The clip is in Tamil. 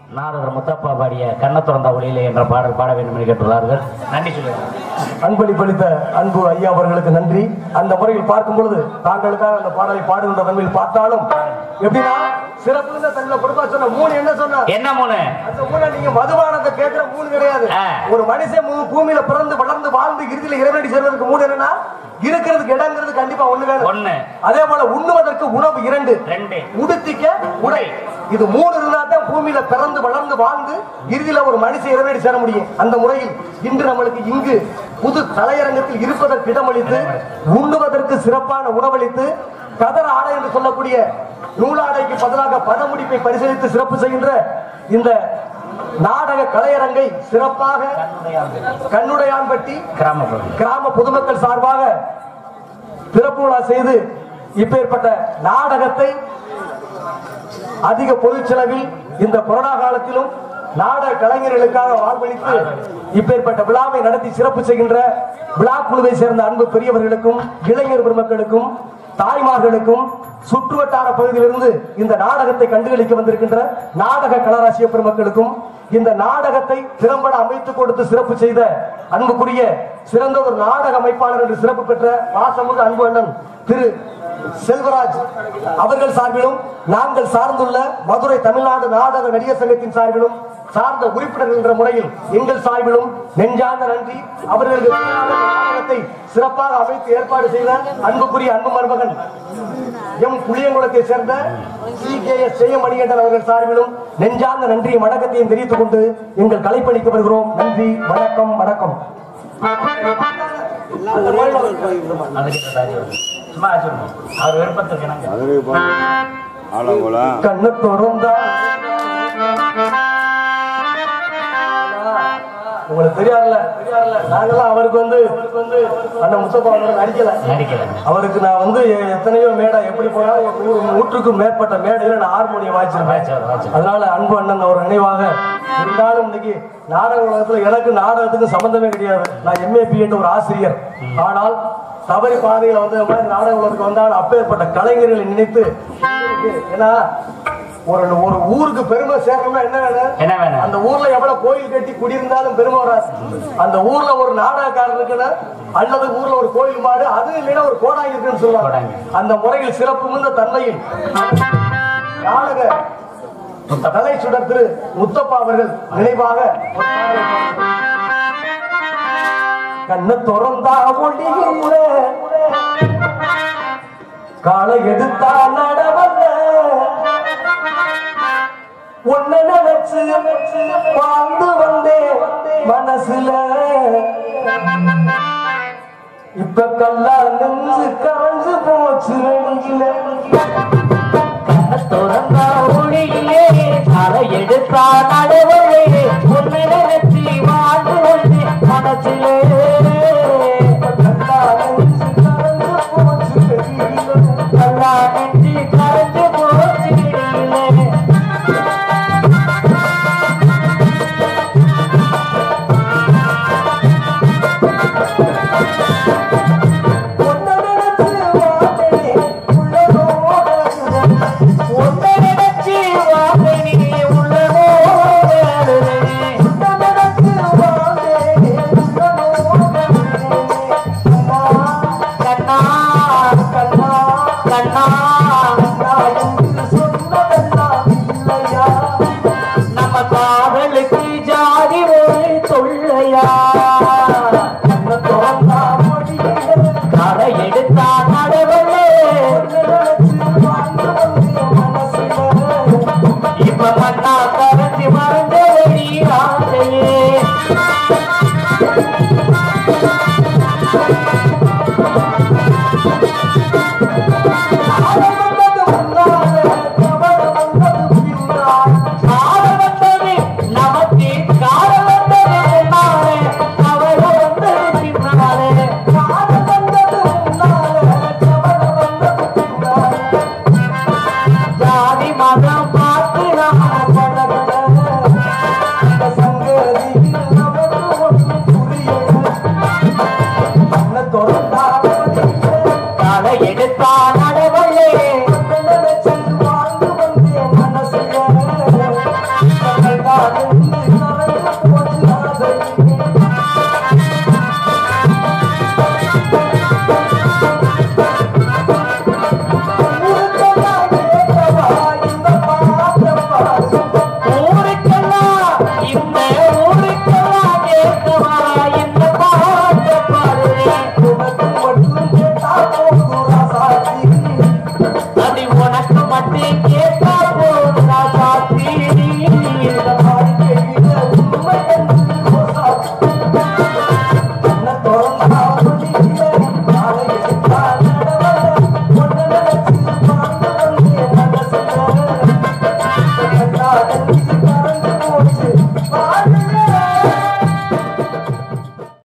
நாரதர் முத்தப்பா பாடிய கண்ண திறந்த ஒளியிலே என்ற பாடல் பாட வேண்டும் என்று கேட்டுள்ளார்கள் நன்றி சொல்லுங்கள் அன்பளிப்பளித்த அன்பு ஐயா அவர்களுக்கு நன்றி அந்த முறையில் பார்க்கும் பொழுது தாங்களுக்காக அந்த பாடலை பாடுகின்ற தன்மையில் பார்த்தாலும் எப்படின்னா சிறப்பு தன்னை கொடுப்பா சொன்ன மூணு என்ன சொன்ன என்ன மூணு அந்த மூணு நீங்க மதுபானத்தை கேட்கிற மூணு கிடையாது ஆ. ஒரு மனுஷன் மூ- பூமியில பிறந்து வளர்ந்து வாழ்ந்து இறுதியில இறைவனடி சேர்வதற்கு மூணு என்னன்னா இருக்கிறதுக்கு இடங்கிறது கண்டிப்பா ஒண்ணு வேணும் ஒண்ணு அதே போல உண்ணுவதற்கு உணவு இரண்டு ரெண்டு உடுத்திக்க உடை இது மூணு இருந்தா தான் பூமியில பிறந்து வளர்ந்து வாழ்ந்து இறுதியில ஒரு மனுஷன் இறைவனடி சேர முடியும் அந்த முறையில் இன்று நம்மளுக்கு இங்கு புது தலையரங்கத்தில் இருப்பதற்கு இடமளித்து உண்ணுவதற்கு சிறப்பான உணவளித்து கதர் ஆடை என்று சொல்லக்கூடிய நூலாடைக்கு பதிலாக பதமுடிப்பை பரிசீலித்து சிறப்பு செய்கின்ற இந்த நாடக கலையரங்கை சிறப்பாக கண்ணுடையான்பட்டி கிராமப்புறம் கிராம பொதுமக்கள் சார்பாக திறப்பு விழா செய்து இப்பேற்பட்ட நாடகத்தை அதிக பொதுச் செலவில் இந்த கொரோனா காலத்திலும் நாடக கலைஞர்களுக்காக வாழ்வளித்து இப்பேற்பட்ட விழாவை நடத்தி சிறப்பு செய்கின்ற விழா குழுவை சேர்ந்த அன்பு பெரியவர்களுக்கும் இளைஞர் பெருமக்களுக்கும் தாய்மார்களுக்கும் சுற்றுவட்டார பகுதியிலிருந்து இந்த நாடகத்தை கண்டுகளிக்க வந்திருக்கின்ற நாடக கலராசிய பெருமக்களுக்கும் இந்த நாடகத்தை திறம்பட அமைத்துக் கொடுத்து சிறப்பு செய்த அன்புக்குரிய சிறந்த ஒரு நாடக அமைப்பாளர் என்று சிறப்பு பெற்ற பாசமுக அன்பு அண்ணன் திரு செல்வராஜ் அவர்கள் சார்பிலும் நாங்கள் சார்ந்துள்ள மதுரை தமிழ்நாடு நாடக நடிகர் சங்கத்தின் சார்பிலும் சார்ந்த உறுப்பினர்கள் என்ற முறையில் எங்கள் சார்பிலும் நெஞ்சார்ந்த நன்றி அவர்களுக்கு இந்த நாடகத்தை சிறப்பாக அமைத்து ஏற்பாடு செய்த அன்புக்குரிய அன்பு மருமகன் எம் புளியங்குளத்தை சேர்ந்த சி கே எஸ் செய்யமணிகண்டன் அவர்கள் சார்பிலும் நெஞ்சார்ந்த நன்றியும் வணக்கத்தையும் தெரிவித்துக் கொண்டு எங்கள் கலைப்பணிக்கு வருகிறோம் நன்றி வணக்கம் வணக்கம் அந்த முறையில் அவர் அதுக்கு ஏதாவது சும்மா சொல்லுங்க அவர் விருப்பத்துக்கு இணங்க மதுரை ஆலங்குளம் கண்ணு திறந்தா உங்களுக்கு தெரியாதுல்ல தெரியாதுல்ல நாங்கெல்லாம் அவருக்கு வந்து வந்து அண்ணன் முத்தப்பா அவரோட நடிக்கல நடிக்கல அவருக்கு நான் வந்து எ- எத்தனையோ மேடை எப்படி போனாலும் ஒரு நூறு நூற்றுக்கும் மேற்பட்ட மேடையில நான் ஹார்மோனியம் வாய்ச்சவர், வாய்ச்சிருப்பேன் வாய்ச்சவர். அதனால அன்பு அண்ணன் அவர் நினைவாக இருந்தாலும் இன்னைக்கு நாடக உலகத்துல எனக்கு நாடகத்துக்கு சம்பந்தமே கிடையாது நான் எம்ஏ பிஎட் ஒரு ஆசிரியர் ஆனால் தவறி பாதையில வந்து இந்த மாதிரி நாடக உலகத்துக்கு வந்தால் அப்பேற்பட்ட கலைஞர்களை நினைத்து ஏன்னா ஒரு ஒரு ஊருக்கு பெருமை சேர்க்கணும்னா என்ன வேணும் என்ன வேணும் அந்த ஊர்ல எவ்வளவு கோயில் கட்டி குடியிருந்தாலும் பெருமை வராது அந்த ஊர்ல ஒரு நாடகக்காரர் இருக்குன்னா அல்லது ஊர்ல ஒரு கோயில் மாடு அது இல்லைன்னா ஒரு கோடாங்கி இருக்குன்னு சொல்லுவாங்க கோடாங்கி. அந்த முறையில் சிறப்பு மிகுந்த தன்மையில் நாடக கலை சுடர் திரு முத்தப்பா அவர்கள் நினைவாக ஒரு பாடலை பாடுகிறேன். கண்ண திறந்தா ஒளியில காலை எடுத்தா நடவல்ல உன்னை நினைச்சு வாழ்ந்து வந்தேன் மனசுல இப்ப கல்லா நெஞ்சு கரைஞ்சு போச்சு வெளியில திறந்தா ஒளியிலே தலை எடுத்தா நடவழே உன்னை நினைச்சி வாழ்ந்து வந்து மனசிலே கல்லா நெஞ்சு கரைஞ்சு போச்சு வெளியில நல்லா நெஞ்சு கரைஞ்சு போச்சு வெளியிலே. உன்னை நினைச்சு வாழ்ந்தேனே, உள்ளதோட உன்னை நினைச்சி வாசனி உள்ளதோடு அழுதே. உன்னை நினைச்சு வாழ்ந்தேனே, உள்ளதோட கண்ணா கண்ணா கண்ணா நான் என்று சொன்னதெல்லாம் இல்லையா நம்ம காதலுக்கு ஜாதி ஒரு தொல்லையா கண்ண திறந்தா மொழியிலே கரை எடுத்தா நடவலே நினைச்சு வாழ்ந்து வந்தேன் மனசுல இப்ப மண்ணா கரைஞ்சி